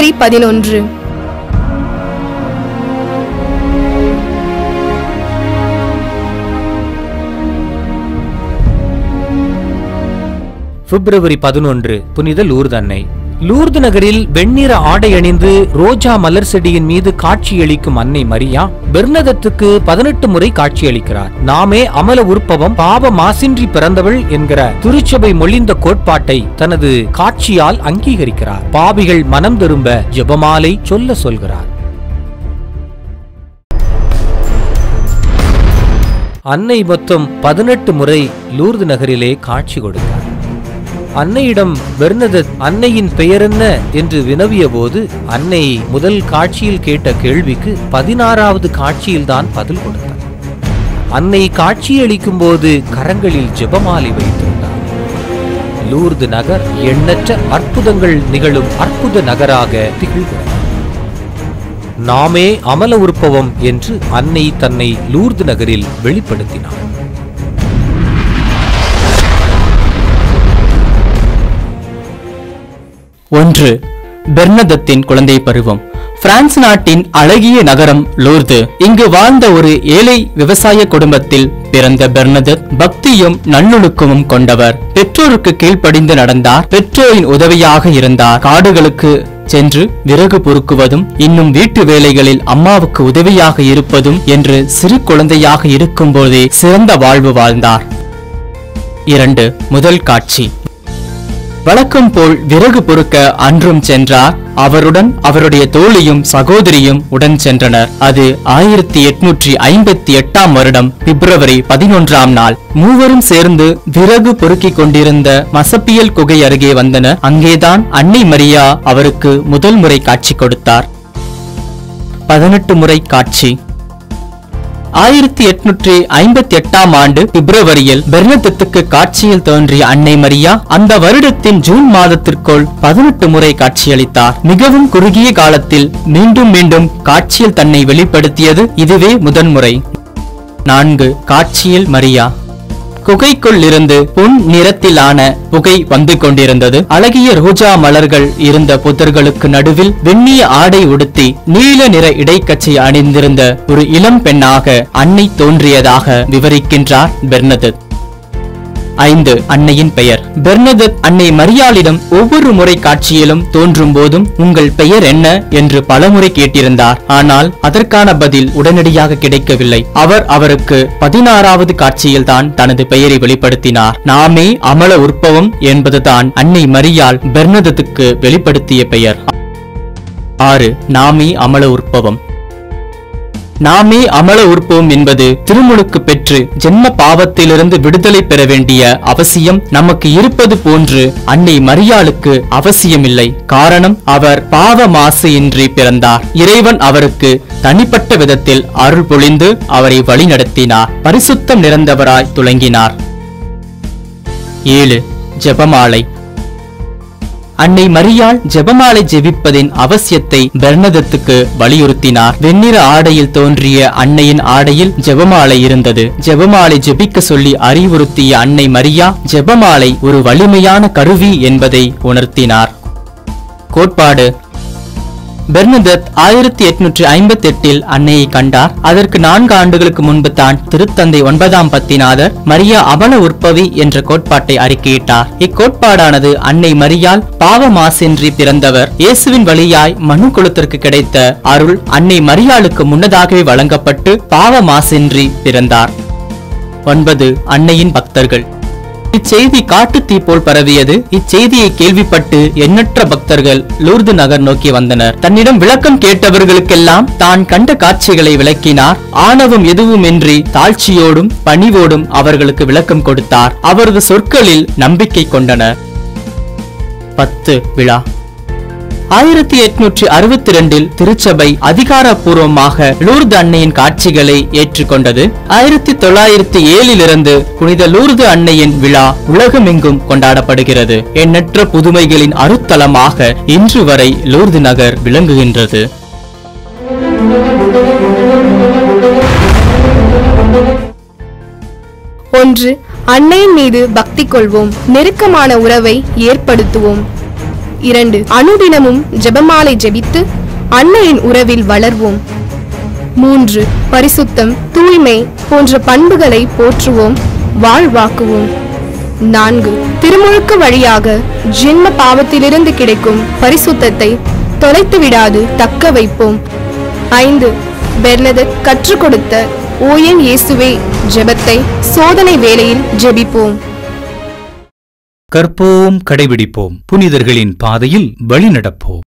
பிப்ரவரி பதினொன்று பிப்ரவரி பதினொன்று புனித லூர்து அன்னை லூர்து நகரில் வெண்ணிற ஆடை அணிந்து ரோஜா மலர் செடியின் மீது காட்சியளிக்கும் அன்னை மரியா பெர்னதத்துக்கு பதினெட்டு முறை காட்சியளிக்கிறார் நாமே அமல உற்பவம் பாவ மாசின்றி பிறந்தவள் என்கிற திருச்சபை மொழிந்த கோட்பாட்டை தனது காட்சியால் அங்கீகரிக்கிறார் பாவிகள் மனம் திரும்ப ஜெபமாலை சொல்ல சொல்கிறார் அன்னை மொத்தம் பதினெட்டு முறை லூர்து நகரிலே காட்சி கொடுத்தார் அன்னையிடம் பெர்னதத் அன்னையின் பெயர் என்ன என்று வினவிய போது அன்னை முதல் காட்சியில் கேட்ட கேள்விக்கு பதினாறாவது காட்சியில்தான் பதில் கொடுத்தார் அன்னை காட்சியளிக்கும் போது கரங்களில் ஜெபமாலை வைத்திருந்தார் லூர்து நகர் எண்ணற்ற அற்புதங்கள் நிகழும் அற்புத நகராக திகழ்கிறது நாமே அமல உற்பவம் என்று அன்னை தன்னை லூர்து நகரில் வெளிப்படுத்தினார் ஒன்று பெர்னதத்தின் குழந்தை பருவம் பிரான்ஸ் நாட்டின் அழகிய நகரம் லூர்து இங்கு வாழ்ந்த ஒரு ஏழை விவசாய குடும்பத்தில் பிறந்த பெர்னதத் பக்தியும் நல்லொழுக்கமும் கொண்டவர் பெற்றோருக்கு கீழ்ப்படிந்து நடந்தார் பெற்றோரின் உதவியாக இருந்தார் காடுகளுக்கு சென்று விறகு பொறுக்குவதும் இன்னும் வீட்டு வேலைகளில் அம்மாவுக்கு உதவியாக இருப்பதும் என்று சிறு குழந்தையாக இருக்கும்போதே சிறந்த வாழ்வு வாழ்ந்தார் இரண்டு முதல் காட்சி வழக்கம் போல் விறகு பொறுக்க அன்றும் சென்றார் அவருடன் அவருடைய தோழியும் சகோதரியும் உடன் சென்றனர் அது ஆயிரத்தி எட்நூற்றி ஐம்பத்தி எட்டாம் வருடம் பிப்ரவரி பதினொன்றாம் நாள் மூவரும் சேர்ந்து விறகு பொறுக்கிக் கொண்டிருந்த மசப்பியல் குகை அருகே வந்தனர் அங்கேதான் அன்னை மரியா அவருக்கு முதல் முறை காட்சி கொடுத்தார் பதினெட்டு முறை காட்சி ஆயிரத்தி எட்நூற்றி ஐம்பத்தி எட்டாம் ஆண்டு பிப்ரவரியில் பெர்னதத்துக்கு காட்சியில் தோன்றிய அன்னை மரியா அந்த வருடத்தின் ஜூன் மாதத்திற்குள் பதினெட்டு முறை காட்சியளித்தார் மிகவும் குறுகிய காலத்தில் மீண்டும் மீண்டும் காட்சியில் தன்னை வெளிப்படுத்தியது இதுவே முதன்முறை நான்கு காட்சியில் மரியா குகைக்குள் இருந்து பொன் நிறத்திலான புகை வந்து கொண்டிருந்தது அழகிய ரோஜா மலர்கள் இருந்த புதர்களுக்கு நடுவில் வெண்ணிய ஆடை உடுத்தி நீல நிற இடைக்கச்சை அணிந்திருந்த ஒரு இளம் பெண்ணாக அன்னை தோன்றியதாக விவரிக்கின்றார் பெர்னதத் ஐந்து அன்னையின் பெயர் பெர்னதத் அன்னை மரியாளிடம் ஒவ்வொரு முறை காட்சியிலும் தோன்றும் போதும் உங்கள் பெயர் என்ன என்று பலமுறை கேட்டிருந்தார் ஆனால் அதற்கான பதில் உடனடியாக கிடைக்கவில்லை அவர் அவருக்கு பதினாறாவது காட்சியில்தான் தனது பெயரை வெளிப்படுத்தினார் நாமே அமல உற்பவம் என்பதுதான் அன்னை மரியாள் பெர்னதத்துக்கு வெளிப்படுத்திய பெயர் ஆறு நாமே அமல உற்பவம் நாமே அமல உற்பவம் என்பது திருமுழுக்கு பெற்று ஜென்ம பாவத்திலிருந்து விடுதலை பெற வேண்டிய அவசியம் நமக்கு இருப்பது போன்று அன்னை மரியாளுக்கு அவசியமில்லை காரணம் அவர் பாவ மாசு இன்றி பிறந்தார் இறைவன் அவருக்கு தனிப்பட்ட விதத்தில் அருள் பொழிந்து அவரை வழிநடத்தினார் பரிசுத்தம் நிறைந்தவராய் துலங்கினார் ஏழு ஜெபமாலை அன்னை மரியாள் ஜெபமாலை ஜெபிப்பதின் அவசியத்தை பெர்னதத்துக்கு வலியுறுத்தினார் வெண்ணிற ஆடையில் தோன்றிய அன்னையின் ஆடையில் ஜெபமாலை இருந்தது ஜெபமாலை ஜெபிக்க சொல்லி அறிவுறுத்திய அன்னை மரியா ஜெபமாலை ஒரு வலிமையான கருவி என்பதை உணர்த்தினார் கோட்பாடு பெர்னதத் ஆயிரத்தி எட்நூற்றி ஐம்பத்தி எட்டில் அன்னையை கண்டார் அதற்கு நான்கு ஆண்டுகளுக்கு முன்பு தான் திருத்தந்தை ஒன்பதாம் பத்திநாதர் மரியா அமல உற்பவி என்ற கோட்பாட்டை அறிக்கையிட்டார் இக்கோட்பாடானது அன்னை மரியால் பாவ மாசின்றி பிறந்தவர் இயேசுவின் வழியாய் மனு குலத்திற்கு கிடைத்த அருள் அன்னை மரியாளுக்கு முன்னதாகவே வழங்கப்பட்டு பாவ மாசின்றி பிறந்தார் ஒன்பது அன்னையின் பக்தர்கள் இச்செய்தி காட்டுத்தீ போல் பரவியது இச்செய்தியை கேள்விப்பட்டு எண்ணற்ற பக்தர்கள் லூர்து நகர் நோக்கி வந்தனர் தன்னிடம் விளக்கம் கேட்டவர்களுக்கெல்லாம் தான் கண்ட காட்சிகளை விளக்கினார் ஆணவம் எதுவுமின்றி தாழ்ச்சியோடும் பணிவோடும் அவர்களுக்கு விளக்கம் கொடுத்தார் அவரது சொற்களில் நம்பிக்கை கொண்டனர் பத்து விழா ஆயிரத்தி எட்நூற்றி அறுபத்தி ரெண்டில் திருச்சபை அதிகாரப்பூர்வமாக லூர்து அன்னையின் காட்சிகளை ஏற்றுக்கொண்டது ஆயிரத்தி தொள்ளாயிரத்தி ஏழிலிருந்து புனித லூர்து அன்னையின் விழா உலகமெங்கும் கொண்டாடப்படுகிறது எண்ணற்ற புதுமைகளின் அருத்தலமாக இன்று வரை லூர்து நகர் விளங்குகின்றது ஒன்று அன்னையின் மீது பக்தி கொள்வோம் நெருக்கமான உறவை ஏற்படுத்துவோம் இரண்டு அனுதினமும் ஜெபமாலை ஜெபித்து அன்னையின் உறவில் வளர்வோம் மூன்று பரிசுத்தம் தூய்மை போன்ற பண்புகளை போற்றுவோம் வாழ்வாக்குவோம் நான்கு திருமுழுக்கு வழியாக ஜென்ம பாவத்திலிருந்து கிடைக்கும் பரிசுத்தத்தை தொலைத்து விடாது தக்க வைப்போம் ஐந்து பெர்னதத் கற்றுக் கொடுத்த ஓயன் இயேசுவே ஜெபத்தை சோதனை வேளையில் ஜெபிப்போம் கற்போம் கடைபிடிப்போம் புனிதர்களின் பாதையில் வழிநடப்போம்